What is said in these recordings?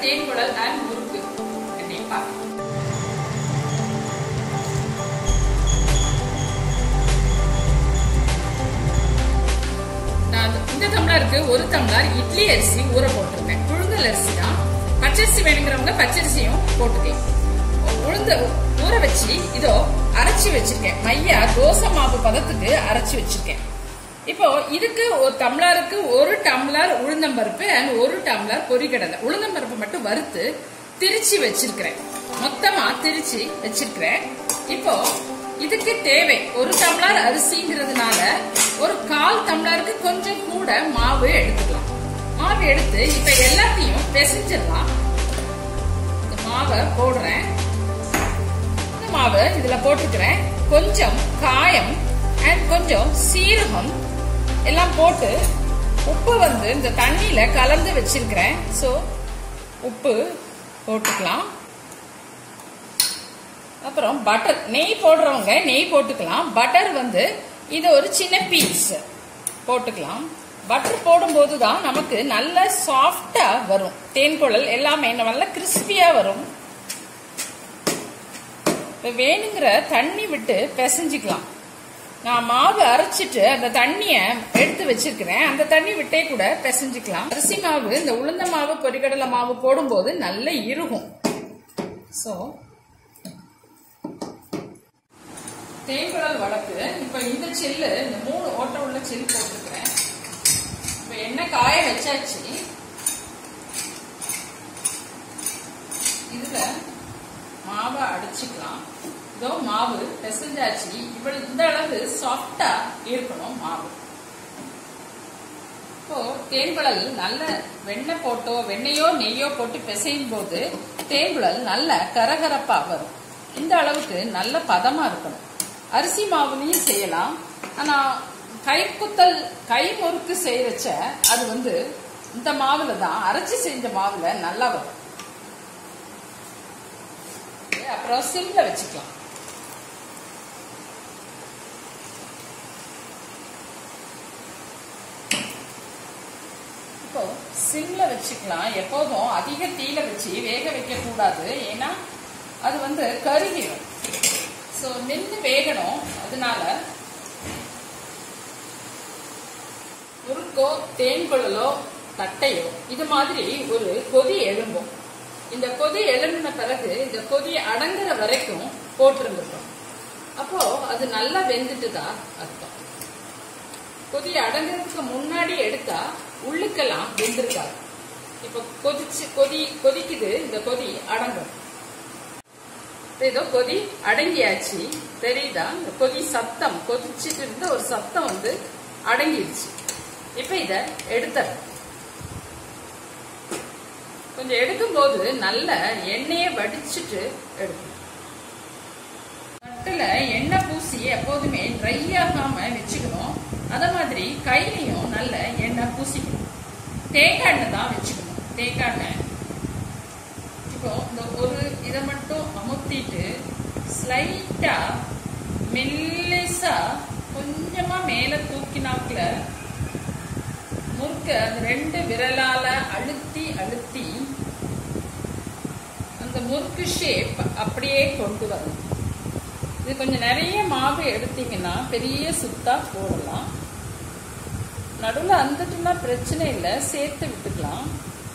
தேன்குழல் and முறுக்கு ரெண்டையும் பார்க்கலாம் நான் இந்த டம்ளருக்கு ஒரு டம்ளர் இட்லி அரிசி ஊற போட்டிருந்தேன் புழுங்கல் அரிசி தான் பச்சரிசி வேணுங்கிறவங்க பச்சரிசியும் போட்டுக்கலாம் உளுந்து ஊற வச்சு இதோ அரைச்சி வச்சிருக்கேன் மையா தோசை மாவு பதத்துக்கு அரைச்சி வச்சிருக்கேன் இப்போ இதுக்கு ஒரு டம்ளருக்கு ஒரு டம்ளர் உளுந்தம்பருப்பு அண்ட் ஒரு டம்ளர் பொரிக்கடலை உளுந்தம்பருப்பு மட்டும் வறுத்து திரிச்சு வச்சிருக்கிறேன் மொத்தமா திரிச்சு வச்சிருக்கிறேன் இப்போ இதுக்கு தேவை ஒரு டம்ளர் அரிசிங்கிறதுனால ஒரு கால் டம்ளருக்கு கொஞ்சம் கூட மாவு எடுத்துக்கலாம் மாவு எடுத்து இப்ப எல்லாத்தையும் பிசைஞ்சிடலாம் இந்த மாவை போடுறேன் இந்த மாவை இதுல போட்டுக்கிறேன் கொஞ்சம் காயம் அண்ட் கொஞ்சம் சீரகம் எல்லாம் போட்டு உப்பு வந்து இந்த தண்ணியில கலந்து வச்சிருக்கிறேன் ஸோ உப்பு போட்டுக்கலாம் அப்புறம் பட்டர் நெய் போடுறவங்க நெய் போட்டுக்கலாம் பட்டர் வந்து இது ஒரு சின்ன பீஸ் போட்டுக்கலாம் பட்டர் போடும்போது தான் நமக்கு நல்ல சாஃப்டா வரும் தேன்குழல் எல்லாமே நல்ல கிறிஸ்பியா வரும் இப்போ வேணுங்கிற தண்ணி விட்டு பிசைஞ்சிக்கலாம் நான் மாவு அரைச்சிட்டு அந்த தண்ணிய எடுத்து வச்சிருக்கிறேன் அந்த தண்ணி விட்டே கூட பிசைஞ்சிக்கலாம் அரிசி மாவு இந்த உளுந்த மாவு பொரிக்கடலை மாவு போடும்போது நல்ல இறுகும் ஸோ தேங்குழல் வடக்கு இப்ப இந்த செல்லு இந்த மூணு ஓட்ட உள்ள செல் போட்டிருக்கிறேன் இப்ப எண்ணெய் காய வச்சாச்சு இதுல மாவை அடிச்சுக்கலாம் இதோ மாவு பிசைஞ்சாச்சு இவ்வளவு இந்த அளவு சாஃப்டா இருக்கணும் மாவு இப்போ தேன்குழல் நல்ல வெண்ணெய் போட்டோ வெண்ணெயோ நெய்யோ போட்டு பிசையும் போது தேன்குழல் நல்ல கரகரப்பா வரும் இந்த அளவுக்கு நல்ல பதமா இருக்கணும் அரிசி மாவுலையும் செய்யலாம் ஆனா கைக்குத்தல் கை முறுக்கு செய்யறச்ச அது வந்து இந்த மாவுல தான் அரைச்சி செஞ்ச மாவுல நல்லா வரும் அப்புறம் சிம்ல வச்சுக்கலாம் இப்போ சிம்ல வச்சுக்கலாம் எப்போதும் அதிக தீல வச்சு வேக வைக்க கூடாது ஏன்னா அது வந்து கருகிடும் ஸோ நின்று வேகணும் அதனால முறுக்கோ தேன்குழலோ தட்டையோ இது மாதிரி ஒரு கொதி எழும்பும் இந்த கொதி எழும்பின பிறகு இந்த கொதி அடங்குற வரைக்கும் போட்டிருந்துட்டோம் அப்போ அது நல்லா வெந்துட்டு தான் அர்த்தம் கொதி அடங்குறதுக்கு முன்னாடி எடுத்தா உள்ளுக்கெல்லாம் வெந்திருக்காது இப்போ கொதிச்சு கொதி கொதிக்குது இந்த கொதி அடங்கும் ஏதோ கொதி அடங்கியாச்சு தெரியுதா இந்த கொதி சத்தம் கொதிச்சுட்டு இருந்த ஒரு சத்தம் வந்து அடங்கிடுச்சு இப்ப இத எடுத்துறேன் கொஞ்சம் எடுக்கும்போது நல்ல எண்ணெயை வடிச்சிட்டு எடுக்கணும் தட்டுல எண்ணெய் பூசி எப்போதுமே ட்ரை ஆகாம வச்சுக்கணும் அத மாதிரி கையிலையும் நல்ல எண்ணெய் பூசிக்கணும் தேங்காய் எண்ணெய் தான் வச்சுக்கணும் தேங்காய் எண்ணெய் இப்போ இந்த ஒரு இதை மட்டும் அமுத்திட்டு ஸ்லைட்டா மெல்லிசா கொஞ்சமா மேல தூக்கினாக்குல முறுக்க அந்த ரெண்டு விரலால அழுத்தி அழுத்தி அந்த முறுக்கு ஷேப் அப்படியே கொண்டு வரணும் இது கொஞ்சம் நிறைய மாவு எடுத்தீங்கன்னா பெரிய சுத்தா போடலாம் நடுவில் வந்துட்டுனா பிரச்சனை இல்லை சேர்த்து விட்டுக்கலாம்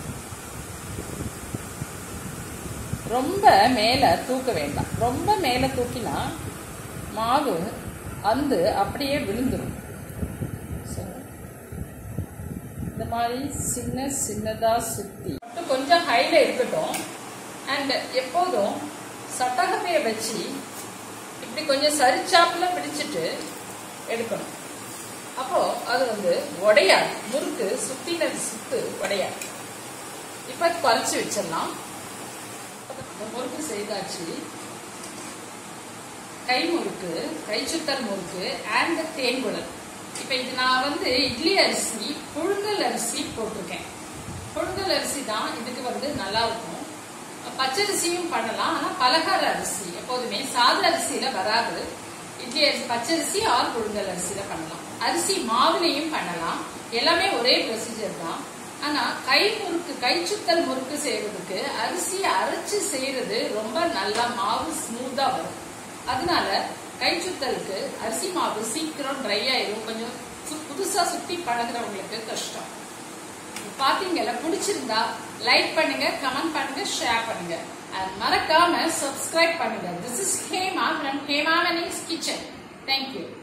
ரொம்ப மேலே தூக்க வேண்டாம் ரொம்ப மேலே தூக்கினா மாவு அந்து அப்படியே விழுந்துடும் ஸோ இந்த மாதிரி சின்ன சின்னதாக சுற்றி மட்டும் கொஞ்சம் ஹைல இருக்கட்டும் அண்ட் எப்போதும் சட்டகத்தையை வச்சு இப்படி கொஞ்சம் சரிச்சாப்புல பிடிச்சிட்டு எடுக்கணும் அப்போ அது வந்து உடையாது முறுக்கு சுத்தின சுத்து உடையாது இப்ப குறைச்சி வச்சிடலாம் இந்த முறுக்கு செய்தாச்சு கை முறுக்கு கை சுத்தல் முறுக்கு அண்ட் தேன்குழல் இப்ப இது நான் வந்து இட்லி அரிசி புழுங்கல் அரிசி போட்டிருக்கேன் புழுங்கல் அரிசி தான் இதுக்கு வந்து நல்லா இருக்கும் பச்சரிசியும் பண்ணலாம் ஆனா பலகார அரிசி எப்போதுமே சாத அரிசியில வராது இட்லி அரிசி பச்சரிசி ஆர் புழுங்கல் அரிசியில பண்ணலாம் அரிசி மாவுலையும் பண்ணலாம் எல்லாமே ஒரே ப்ரொசீஜர் தான் ஆனா கை முறுக்கு கை சுத்தல் முறுக்கு செய்யறதுக்கு அரிசி அரைச்சு செய்யறது ரொம்ப நல்லா மாவு ஸ்மூத்தா வரும் அதனால கை சுத்தலுக்கு அரிசி மாவு சீக்கிரம் ட்ரை ஆயிரும் கொஞ்சம் சு- புதுசா சுத்தி பழகுறவங்களுக்கு கஷ்டம் பாத்தீங்கல்ல பிடிச்சிருந்தா லைக் பண்ணுங்க கமெண்ட் பண்ணுங்க ஷேர் பண்ணுங்க and மறக்காம சப்ஸ்கிரைப் பண்ணுங்க this is Hema from Hema kitchen thank you